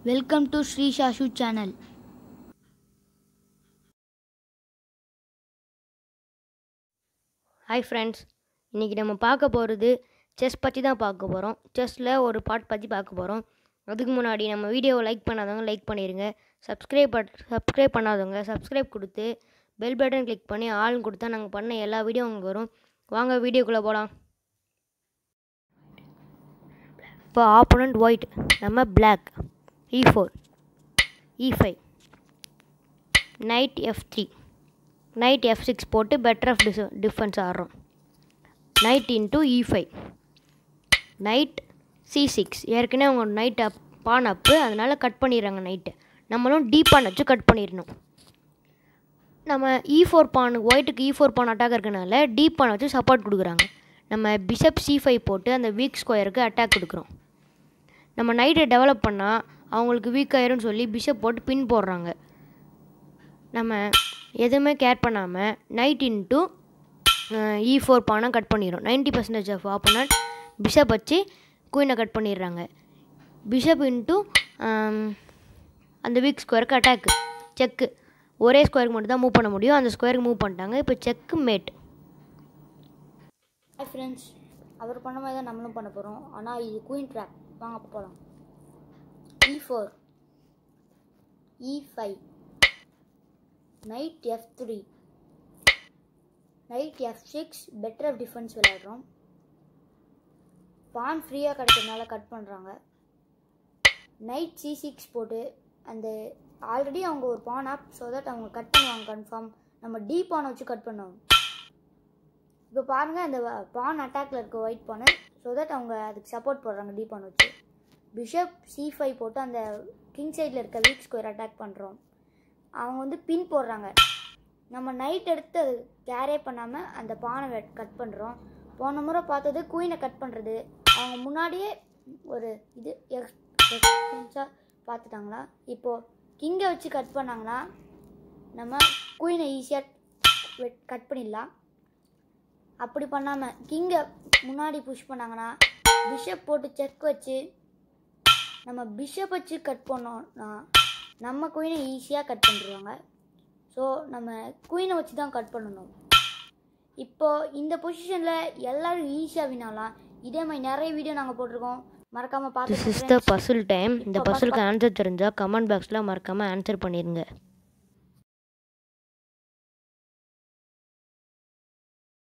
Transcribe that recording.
welcome to Shri Shashu channel hi friends இன்றைக்கி நம்ம பார்க்க போகிறது செஸ் பற்றி தான் பார்க்க போகிறோம் செஸ்ஸில் ஒரு பாட் பற்றி பார்க்க போகிறோம் அதுக்கு முன்னாடி நம்ம வீடியோவை லைக் பண்ணாதவங்க லைக் பண்ணிடுங்க சப்ஸ்கிரைப் பட் சப்ஸ்கிரைப் பண்ணாதவங்க சப்ஸ்கிரைப் கொடுத்து பெல் பட்டன் கிளிக் பண்ணி ஆள்னு கொடுத்தா நாங்கள் பண்ண எல்லா வீடியோ உங்களுக்கு வரும் வாங்க வீடியோக்குள்ளே போகலாம் இப்போ ஆப்போனண்ட் ஒயிட் நம்ம black e four e five knight f three knight f six போட்டு பெட்டர் ஆஃப் டிஸ் டிஃபென்ஸ் ஆடுறோம் knight into e five knight c six ஏற்கனவே அவங்க நைட் அப் பான் அப்பு அதனால் கட் பண்ணிடுறாங்க நைட்டு நம்மளும் டி பான் வச்சு கட் பண்ணிடணும் நம்ம இ ஃபோர் பான் ஒயிட்டுக்கு இ ஃபோர் பான் அட்டாக் இருக்கனால டி பான் வச்சு சப்போர்ட் கொடுக்குறாங்க நம்ம பிஷப் சி ஃபைவ் போட்டு அந்த வீக் ஸ்கொயருக்கு அட்டாக் கொடுக்குறோம் நம்ம நைட்டை டெவலப் பண்ணால் அவங்களுக்கு வீக் ஆயிரும்னு சொல்லி பிஷப் போட்டு பின் போடுறாங்க நம்ம எதுவுமே கேர் பண்ணாமல் நைட் இன்ட்டு இ ஃபோர் பானை கட் பண்ணிடும் ninety percentage of opponent bishop வச்சு குயினை கட் பண்ணிடுறாங்க பிஷப் இன்ட்டு அந்த வீக் ஸ்கொயருக்கு அட்டாக்கு செக்கு ஒரே ஸ்கொயருக்கு மட்டும் தான் மூவ் பண்ண முடியும் அந்த ஸ்கொயருக்கு மூவ் பண்ணிட்டாங்க இப்போ செக்கு மேட் ஹாய் ஃப்ரெண்ட்ஸ் அவர் பண்ண மாதிரி தான் நம்மளும் பண்ண போகிறோம் ஆனால் இது குயின் ட்ராப் வாங்க போகலாம் e four e five knight f three knight f six Petrov defence விளையாடுறோம் பான் ஃப்ரீயாக கிடைக்கிறதுனால கட் பண்ணுறாங்க நைட் சி சிக்ஸ் போட்டு அந்த ஆல்ரெடி அவங்க ஒரு பான் ஆப் ஸோ தட் அவங்க கட் பண்ணுவாங்க கன்ஃபார்ம் நம்ம டி பானை வச்சு கட் பண்ணுவோம் இப்போ பாருங்கள் அந்த பான் அட்டாக்ல இருக்க ஒயிட் பானை ஸோ தட் அவங்க அதுக்கு சப்போர்ட் போடுறாங்க டி பான் வச்சு பிஷப் சி ஃபைவ் போட்டு அந்த கிங் சைடில் இருக்க வீக் ஸ்கொயர் அட்டாக் பண்ணுறோம் அவங்க வந்து பின் போடுறாங்க நம்ம நைட் எடுத்து அது கேரே பண்ணாமல் அந்த பானை கட் பண்ணுறோம் போன முறை பார்த்தது குயினை கட் பண்ணுறது அவங்க முன்னாடியே ஒரு இது எக்ஸ்பீரியன்ஸாக பார்த்துட்டாங்களா இப்போது கிங்கை வச்சு கட் பண்ணாங்கன்னா நம்ம குயினை ஈஸியாக கட் பண்ணிடலாம் அப்படி பண்ணாமல் கிங்கை முன்னாடி புஷ் பண்ணாங்கன்னா பிஷப் போட்டு செக் வச்சு நம்ம பிஷப் வச்சு கட் பண்ணோம்னா நம்ம குயினை ஈஸியாக கட் பண்ணிடுவாங்க ஸோ நம்ம குயினை வச்சு தான் கட் பண்ணணும் இப்போது இந்த பொசிஷனில் எல்லோரும் ஈஸியாக வினாலாம் இதே மாதிரி நிறைய வீடியோ நாங்கள் போட்டிருக்கோம் மறக்காமல் திஸ் இஸ் த பார்த்து பசில் டைம் இந்த பசிலுக்கு ஆன்சர் தெரிஞ்சால் கமெண்ட் பாக்ஸில் மறக்காமல் ஆன்சர் பண்ணிடுங்க